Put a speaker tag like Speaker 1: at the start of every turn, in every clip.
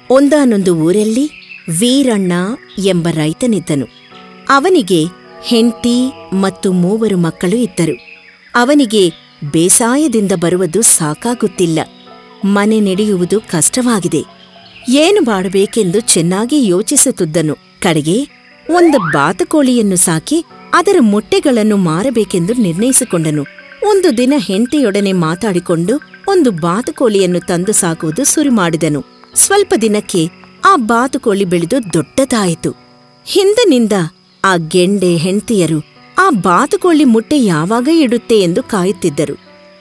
Speaker 1: ಒಂದಾನೊಂದು ಊರಲ್ಲಿ ವೀರಣ್ಣ ಎಂಬ ರೈತನಿದ್ದನು ಅವನಿಗೆ ಹೆಂಡತಿ ಮತ್ತು ಮೂವರು ಮಕ್ಕಳು ಇದ್ದರು ಅವನಿಗೆ ಬೇಸಾಯದಿಂದ ಬರುವುದು ಸಾಕಾಗುತ್ತಿಲ್ಲ ಮನೆ ನಡೆಯುವುದು ಕಷ್ಟವಾಗಿದೆ ಏನು ಮಾಡಬೇಕೆಂದು ಚೆನ್ನಾಗಿ ಯೋಚಿಸುತ್ತಿದ್ದನು ಕಡೆಗೆ ಒಂದು ಬಾತುಕೋಳಿಯನ್ನು ಸಾಕಿ ಅದರ ಮೊಟ್ಟೆಗಳನ್ನು ಮಾರಬೇಕೆಂದು ನಿರ್ಣಯಿಸಿಕೊಂಡನು ಒಂದು ದಿನ ಹೆಂಡತಿಯೊಡನೆ ಮಾತಾಡಿಕೊಂಡು ಒಂದು ಬಾತುಕೋಳಿಯನ್ನು ತಂದು ಸಾಕುವುದು ಶುರು ಮಾಡಿದನು ಸ್ವಲ್ಪ ದಿನಕ್ಕೆ ಆ ಬಾತುಕೋಳಿ ಬೆಳೆದು ದೊಡ್ಡದಾಯಿತು ಹಿಂದಿನಿಂದ ಆ ಗೆಂಡೆ ಹೆಂಡತಿಯರು ಆ ಬಾತುಕೋಳಿ ಮುಟ್ಟೆ ಯಾವಾಗ ಇಡುತ್ತೆ ಎಂದು ಕಾಯುತ್ತಿದ್ದರು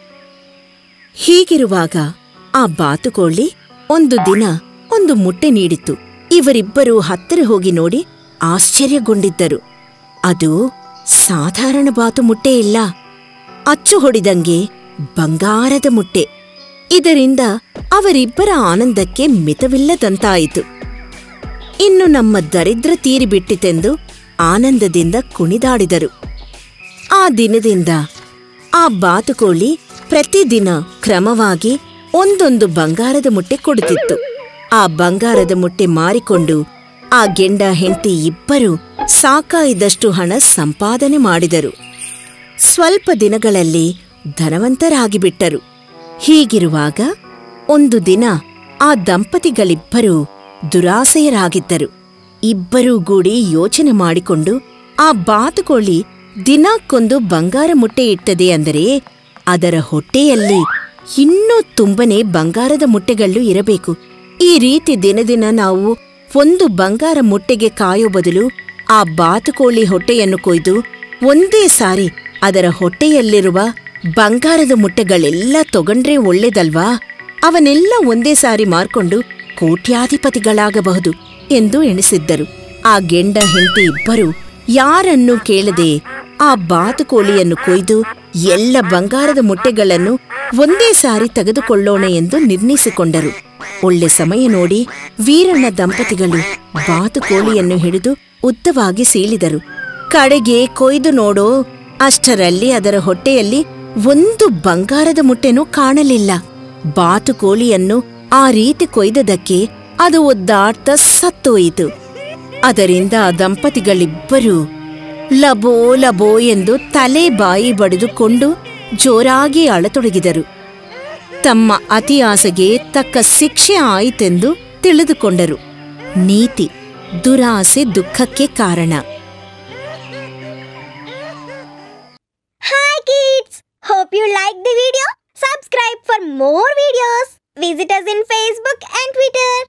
Speaker 1: ಹೀಗಿರುವಾಗ ಆ ಬಾತುಕೋಳಿ ಒಂದು ದಿನ ಒಂದು ಮುಟ್ಟೆ ನೀಡಿತು ಇವರಿಬ್ಬರೂ ಹತ್ತಿರ ಹೋಗಿ ನೋಡಿ ಆಶ್ಚರ್ಯಗೊಂಡಿದ್ದರು ಅದು ಸಾಧಾರಣ ಬಾತು ಮುಟ್ಟೆ ಇಲ್ಲ ಅಚ್ಚು ಹೊಡಿದಂಗೆ ಬಂಗಾರದ ಮುಟ್ಟೆ ಇದರಿಂದ ಅವರಿಬ್ಬರ ಆನಂದಕ್ಕೆ ಮಿತವಿಲ್ಲದಂತಾಯಿತು ಇನ್ನು ನಮ್ಮ ದರಿದ್ರ ತೀರಿಬಿಟ್ಟಿತೆಂದು ಆನಂದದಿಂದ ಕುಣಿದಾಡಿದರು ಆ ದಿನದಿಂದ ಆ ಬಾತುಕೋಳಿ ಪ್ರತಿದಿನ ಕ್ರಮವಾಗಿ ಒಂದೊಂದು ಬಂಗಾರದ ಮುಟ್ಟೆ ಕೊಡುತ್ತಿತ್ತು ಆ ಬಂಗಾರದ ಮುಟ್ಟೆ ಮಾರಿಕೊಂಡು ಆ ಗೆಂಡ ಹೆಂಡತಿ ಇಬ್ಬರು ಸಾಕಾಯಿದಷ್ಟು ಹಣ ಸಂಪಾದನೆ ಮಾಡಿದರು ಸ್ವಲ್ಪ ದಿನಗಳಲ್ಲಿ ಧನವಂತರಾಗಿಬಿಟ್ಟರು ಹೀಗಿರುವಾಗ ಒಂದು ದಿನ ಆ ದಂಪತಿಗಳಿಬ್ಬರೂ ದುರಾಸೆಯರಾಗಿದ್ದರು ಇಬ್ಬರೂ ಗೂಡಿ ಯೋಚನೆ ಮಾಡಿಕೊಂಡು ಆ ಬಾತುಕೋಳಿ ದಿನಕ್ಕೊಂದು ಬಂಗಾರ ಮುಟ್ಟೆ ಇಟ್ಟದೆ ಅಂದರೆ ಅದರ ಹೊಟ್ಟೆಯಲ್ಲಿ ಇನ್ನೂ ತುಂಬನೆ ಬಂಗಾರದ ಮುಟ್ಟೆಗಳು ಇರಬೇಕು ಈ ರೀತಿ ದಿನ ದಿನ ನಾವು ಒಂದು ಬಂಗಾರ ಮುಟ್ಟೆಗೆ ಕಾಯೋ ಬದಲು ಆ ಬಾತುಕೋಳಿ ಹೊಟ್ಟೆಯನ್ನು ಕೊಯ್ದು ಒಂದೇ ಸಾರಿ ಅದರ ಹೊಟ್ಟೆಯಲ್ಲಿರುವ ಬಂಗಾರದ ಮುಟ್ಟೆಗಳೆಲ್ಲ ತಗೊಂಡ್ರೆ ಒಳ್ಳೇದಲ್ವಾ ಅವನೆಲ್ಲ ಒಂದೇ ಸಾರಿ ಮಾರ್ಕೊಂಡು ಕೋಟ್ಯಾಧಿಪತಿಗಳಾಗಬಹುದು ಎಂದು ಎಣಿಸಿದ್ದರು ಆ ಗೆಂಡ ಹೆಂಡತಿ ಇಬ್ಬರು ಯಾರನ್ನೂ ಕೇಳದೆ ಆ ಬಾತುಕೋಳಿಯನ್ನು ಕೊಯ್ದು ಎಲ್ಲ ಬಂಗಾರದ ಮುಟ್ಟೆಗಳನ್ನು ಒಂದೇ ಸಾರಿ ತೆಗೆದುಕೊಳ್ಳೋಣ ಎಂದು ನಿರ್ಣಯಿಸಿಕೊಂಡರು ಒಳ್ಳೆ ಸಮಯ ನೋಡಿ ವೀರಣ್ಣ ದಂಪತಿಗಳು ಬಾತುಕೋಳಿಯನ್ನು ಹಿಡಿದು ಉದ್ದವಾಗಿ ಸೀಳಿದರು ಕಡೆಗೆ ಕೊಯ್ದು ನೋಡೋ ಅಷ್ಟರಲ್ಲಿ ಅದರ ಹೊಟ್ಟೆಯಲ್ಲಿ ಒಂದು ಬಂಗಾರದ ಮುಟ್ಟೆನೂ ಕಾಣಲಿಲ್ಲ ಬಾತುಕೋಳಿಯನ್ನು ಆ ರೀತಿ ಕೊಯ್ದದಕ್ಕೆ ಅದು ಒದ್ದಾಡ್ತಾ ಸತ್ತೋಯಿತು ಅದರಿಂದ ಆ ದಂಪತಿಗಳಿಬ್ಬರೂ ಲಬೋ ಲಬೋ ಎಂದು ತಲೆ ಬಾಯಿ ಬಡಿದುಕೊಂಡು ಜೋರಾಗಿ ಅಳತೊಡಗಿದರು ತಮ್ಮ ಅತಿ ಆಸೆಗೆ ತಕ್ಕ ಶಿಕ್ಷೆ ಆಯಿತೆಂದು ತಿಳಿದುಕೊಂಡರು ನೀತಿ ದುರಾಸೆ ದುಃಖಕ್ಕೆ ಕಾರಣ
Speaker 2: Hi kids! Hope you liked the video. Subscribe for more videos. Visit us in Facebook and Twitter.